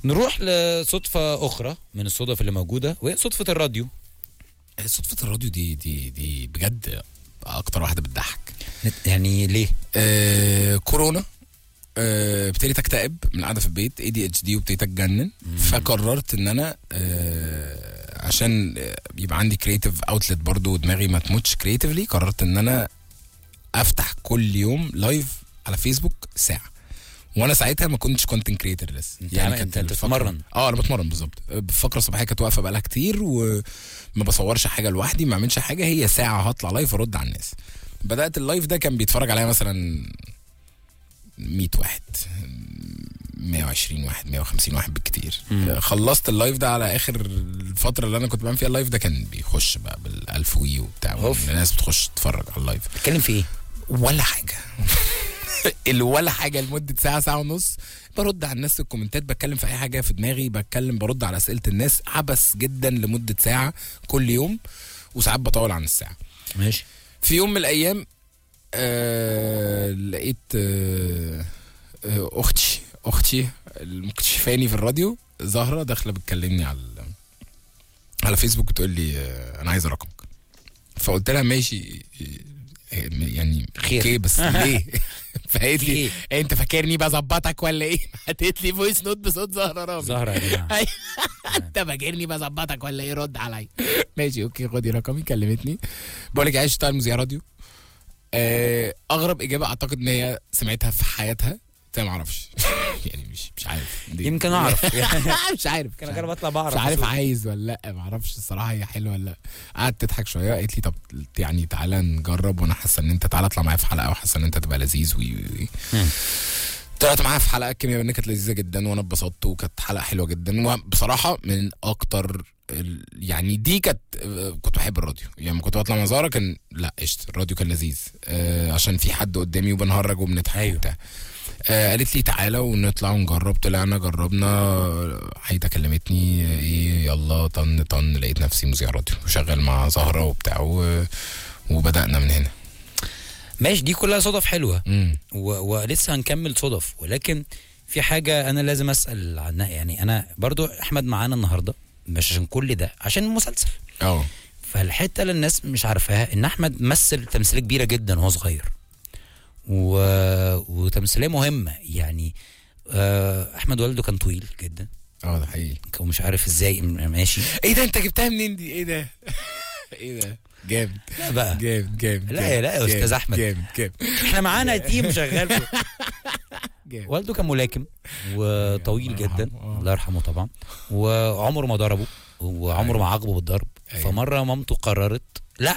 نروح لصدفه اخرى من الصدف اللي موجوده وهي صدفه الراديو صدفه الراديو دي دي دي بجد اكتر واحده بتضحك يعني ليه آه كورونا آه، ابتديت اكتئب من القعده في البيت اي دي اتش دي وابتديت اتجنن فقررت ان انا آه، عشان آه، يبقى عندي كريتيف اوتلت برضو ودماغي ما تموتش كريتيفلي قررت ان انا افتح كل يوم لايف على فيسبوك ساعه وانا ساعتها ما كنتش كونتنت كريتور لسه انت عامل- انت- انت الفقرة- بتتمرن. اه انا بتمرن بالظبط الفقره الصباحيه كانت واقفه بقالها كتير وما بصورش حاجه لوحدي ما اعملش حاجه هي ساعه هطلع لايف ارد على الناس بدات اللايف ده كان بيتفرج عليا مثلا 100 واحد 120 واحد 150 واحد بالكتير مم. خلصت اللايف ده على اخر الفتره اللي انا كنت بعمل فيها اللايف ده كان بيخش بقى بالالف وي وبتاع أوف. الناس بتخش تتفرج على اللايف بتتكلم في ايه ولا حاجه اللي ولا حاجه لمده ساعه ساعه ونص برد على الناس في الكومنتات بتكلم في اي حاجه في دماغي بتكلم برد على اسئله الناس عبث جدا لمده ساعه كل يوم وساعات بطول عن الساعه ماشي في يوم من الايام آه لقيت آه آه اختي اختي المكتشفاني في الراديو زهره داخله بتكلمني على على فيسبوك بتقول لي آه انا عايزه رقمك فقلت لها ماشي آه، يعني خير. اوكي بس ليه فقالت في لي إيه؟ إيه انت فاكرني بظبطك ولا ايه هتت لي فويس نوت بصوت زهره رامي زهره يا جماعه أي- انت فاكرني بظبطك ولا ايه رد عليا ماشي اوكي خدي رقمي كلمتني بقول لك عايش اشتغل مذيع راديو آه، اغرب اجابه اعتقد ان هي سمعتها في حياتها قلت لها ما اعرفش يعني مش مش عارف دي- يمكن اعرف مش عارف كان مش اجرب عارف. اطلع بعرف مش عارف أسوق. عايز ولا لا ما اعرفش الصراحه هي حلوه ولا لا قعدت تضحك شويه قالت لي طب يعني تعالى نجرب وانا حاسه ان انت تعالى اطلع معايا في حلقه وحاسه ان انت تبقى لذيذ وي وي وي مم. طلعت معاها في حلقه الكيمياء بينا كانت لذيذه جدا وانا اتبسطت وكانت حلقه حلوه جدا وبصراحه من اكتر ال- يعني دي كانت آه، كنت بحب الراديو يعني لما كنت بطلع مع زهره كان لا قشطه الراديو كان لذيذ آه عشان في حد قدامي وبنهرج وبنضحك أيوه. وبتاع آه قالت لي تعالى ونطلع ونجرب طلعنا جربنا حيدة كلمتني ايه يلا طن طن لقيت نفسي مذيع راديو شغال مع زهره وبتاع و- وبدانا من هنا ماشي دي كلها صدف حلوه امم و... ولسه هنكمل صدف ولكن في حاجه انا لازم اسال عنها يعني انا برضو احمد معانا النهارده مش عشان كل ده عشان المسلسل اه فالحته اللي الناس مش عارفاها ان احمد مثل تمثيليه كبيره جدا وهو صغير و... وتمثيليه مهمه يعني آه، احمد والده كان طويل جدا اه ده حقيقي كان مش عارف ازاي م- ماشي ايه ده انت جبتها منين دي ايه ده ايه ده جامد لا بقى جامد جامد لا جامد، يا- لا يا أستاذ جامد، أحمد. جامد جامد احنا معانا تيم شغال في- جامد والده كان ملاكم وطويل الله جدا يرحمه، آه. الله يرحمه طبعا وعمره ما ضربه وعمره ما عاقبه بالضرب أيوة. فمره مامته قررت لا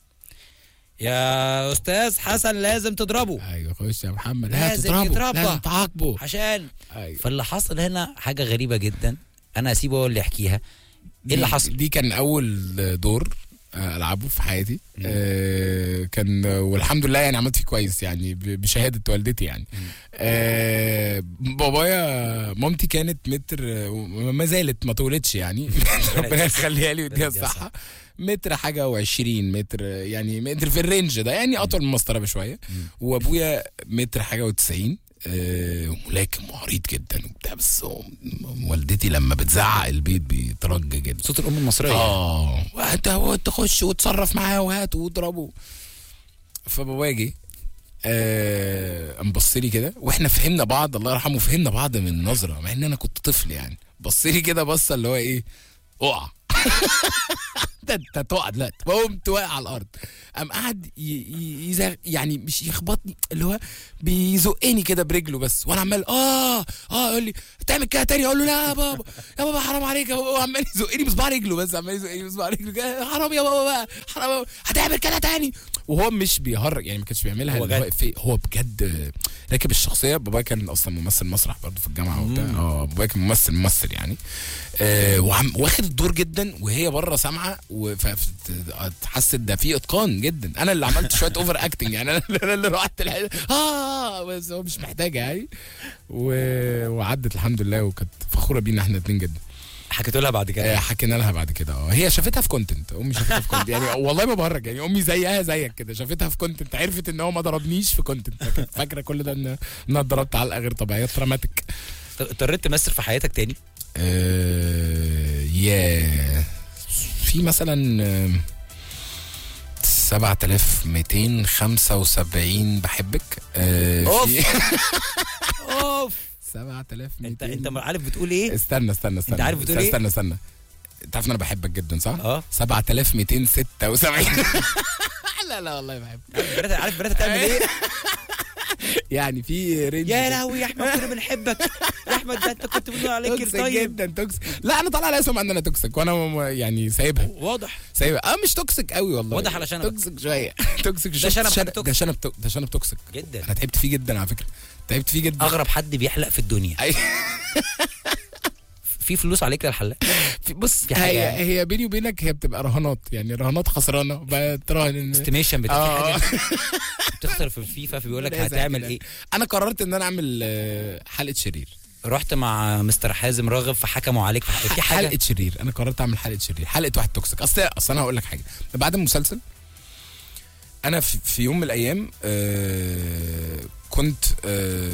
يا استاذ حسن لازم تضربه ايوه خش يا محمد لا لازم تضربه يتربى. لازم تعاقبه عشان ايوه فاللي حصل هنا حاجه غريبه جدا انا هسيبه هو اللي يحكيها ايه اللي دي- حصل دي كان اول دور آه، العبه في حياتي آه كان والحمد لله يعني عملت فيه كويس يعني ب- بشهاده والدتي يعني آه بابايا مامتي كانت متر آه، ما زالت ما طولتش يعني ربنا يخليها لي ويديها يديها الصحه متر حاجه و20 متر آه، يعني متر في الرينج ده يعني اطول من المسطره بشويه وابويا متر حاجه و90 آه ملاكم وعريض جدا وبتاع بس هو- والدتي لما بتزعق البيت بيترج جدا صوت الام المصريه اه وانت تخش وتصرف معاه وهات واضربه فبابايا جه آه قام بص لي كده واحنا فهمنا بعض الله يرحمه فهمنا بعض من نظره مع ان انا كنت طفل يعني بص لي كده بصه اللي هو ايه اقع ده انت تقع دلوقتي قمت واقع على الارض قام قعد ي- ي- يزغ يعني مش يخبطني اللي هو بيزقني كده برجله بس وانا عمال اه اه يقول لي تعمل كده تاني اقول له لا يا بابا يا بابا حرام عليك يا بابا هو عمال يزقني بصباع رجله بس عمال يزقني بصباع رجله كده، حرام يا بابا بقى حرام يا بابا هتعمل كده تاني وهو مش بيهرج يعني ما كانش بيعملها هو اللي هو جد. إفيه، هو بجد راكب الشخصيه بابايا كان اصلا ممثل مسرح برضه في الجامعه وبتاع اه بابايا كان ممثل ممثل يعني آه وعم واخد الدور جدا وهي بره سامعه وحست ده في اتقان جدا انا اللي عملت شويه اوفر اكتنج يعني انا أنا اللي رحت الحته اه بس هو مش محتاجه يعني و... وعدت الحمد لله وكانت فخوره بينا احنا اتنين جدا حكيت لها بعد آه، كده حكينا لها بعد كده اه هي شافتها في كونتنت امي شافتها في كونتنت يعني والله ما بهرج يعني امي زيها زيك كده شافتها في كونتنت عرفت ان هو ما ضربنيش في كونتنت فاكره كل ده ان إن انا اتضربت علقه غير طبيعيه تراماتيك اضطريت تمثل في حياتك تاني آه يا في مثلا آه، 7275 بحبك آه أوف. في اوف 7200 انت انت عارف بتقول ايه؟ استنى استنى استنى أنت عارف بتقول استنى إيه؟ استنى استنى انت عارف ان انا بحبك جدا صح؟ اه 7276 لا لا والله بحبك بنات عارف بنات تعمل ايه؟ يعني في رينج يا لهوي يا احمد كنا بنحبك يا احمد ده انت كنت بتقول عليك توكسيك طيب جدا توكسيك لا انا طالع على اسم ان انا توكسيك وانا م- يعني سايبها واضح سايبها اه مش توكسيك قوي والله واضح على شنبك. توكسيك شويه توكسيك ده شفت شنب شنب- حد توكسيك. ده شنب تو- ده شنب توكسيك جدا انا تعبت فيه جدا على فكره تعبت فيه جدا اغرب حد بيحلق في الدنيا أي- في فلوس عليك للحلاق في- بص في حاجة هي يعني. هي بيني وبينك هي بتبقى رهانات يعني رهانات خسرانه بتراهن إن- استيميشن بتاع اه في حاجه بتخسر في الفيفا فبيقول لك لازم هتعمل كده. ايه انا قررت ان انا اعمل آه، حلقه شرير رحت مع مستر حازم راغب فحكموا عليك في في حاجه حلقه شرير انا قررت اعمل حلقه شرير حلقه واحد توكسيك اصل اصل انا هقول لك حاجه بعد المسلسل انا في, في يوم من الايام آه كنت آه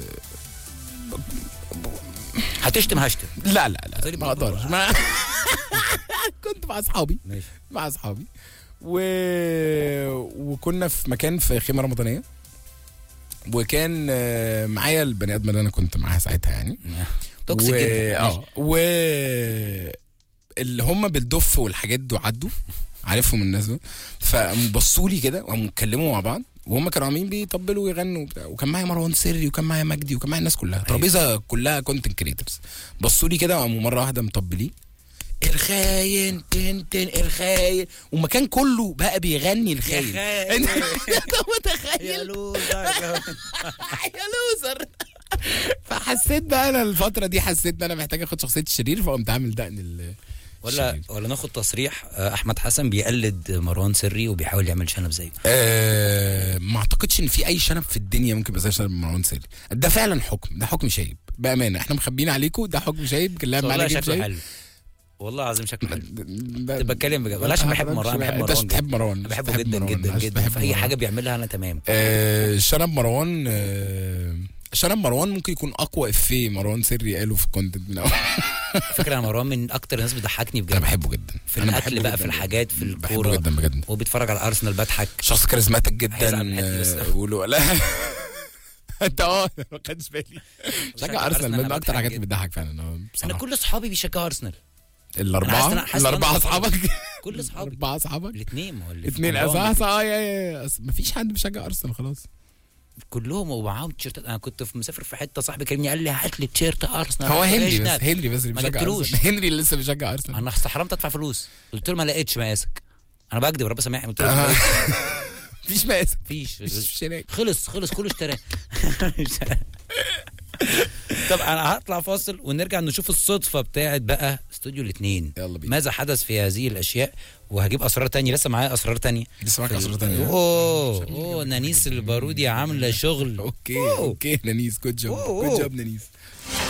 هتشتم هشتم لا لا لا هتقولي ما بقول- اقدرش ما كنت مع اصحابي ماشي مع اصحابي و... وكنا في مكان في خيمه رمضانيه وكان آه، معايا البني ادم اللي انا كنت معاها ساعتها يعني توكسيك و... جدا ماشي. اه و اللي هم بالدف والحاجات دول عدوا عارفهم الناس دول فقاموا بصوا لي كده وقاموا اتكلموا مع بعض وهم كانوا عاملين بيطبلوا ويغنوا وبتاع وكان معايا مروان سري وكان معايا مجدي وكان معايا الناس كلها ترابيزه كلها كونتنت كريترز بصوا لي كده وقاموا مره واحده مطبلين الخاين تن تن الخاين والمكان كله بقى بيغني الخاين خاين. انت متخيل يا لوزر يا لوزر فحسيت بقى انا الفتره دي حسيت ان انا محتاج اخد شخصيه الشرير فقمت عامل دقن ال ولا الشرير. ولا ناخد تصريح آه، احمد حسن بيقلد مروان سري وبيحاول يعمل شنب زيه آه ما اعتقدش ان في اي شنب في الدنيا ممكن يبقى زي شنب مروان سري ده فعلا حكم ده حكم شايب بامانه احنا مخبيين عليكم ده حكم شايب كلها والله معانا شكله حلو والله العظيم شكله حلو ده- كنت بتكلم بجد والله عشان بحب مروان بحب انت مروان عشان بتحب جدا. مروان أنا عشان بحبه بتحب جدا مروان، جدا عشان جدا بتحب في اي مروان. حاجه بيعملها انا تمام آه شنب مروان آه شنب مروان ممكن يكون اقوى افيه مروان سري قاله في الكونتنت من اول فكره انا مروان من اكتر الناس بتضحكني انا بجد بحبه جدا في أنا الاكل بحبه بقى جداً في جداً. الحاجات في بحبه الكوره جدا بجد وهو بيتفرج على ارسنال بضحك شخص كاريزماتيك جدا هيزعل من الحتة دي بس. آه، ولو لا انت اه ما خدتش بالي بشجع شجع ارسنال أرسنال، من أنا اكتر بضحك حاجات جدا. بتضحك فعلا آه، انا بصراحه كل اصحابي بيشجعوا ارسنال أنا حاسس إن الاربعه أنا- حاسس إن الاربعه أنا اصحابك كل اصحابي الاربعه اصحابك الاثنين ما هو اللي في اثنين مروان صح صح اه يا يا ما فيش حد بيشجع ارسنال خلاص كلهم ومعاهم تيشيرتات انا كنت في مسافر في حته صاحبي كلمني قال لي هات لي تيشيرت ارسنال هو هنري أوريجينال. بس هنري بس اللي ما بيشجع جبتلوش. ارسنال هنري اللي لسه بيشجع ارسنال انا استحرمت ادفع فلوس قلت له ما لقيتش مقاسك انا بكذب ربنا سامحني قلت له آه. ما لقيتش. مفيش مقاس مفيش مفيش هناك خلص خلص كله اشتراه طب انا هطلع فاصل ونرجع نشوف الصدفه بتاعت بقى استوديو الاثنين يلا بينا ماذا حدث في هذه الاشياء وهجيب اسرار تانية لسه معايا اسرار تانية لسه معاك اسرار تانية اوه اوه نانيس البارودي عامله شغل اوكي أوه. اوكي نانيس جود جوب أوه، جود أوه. جوب نانيس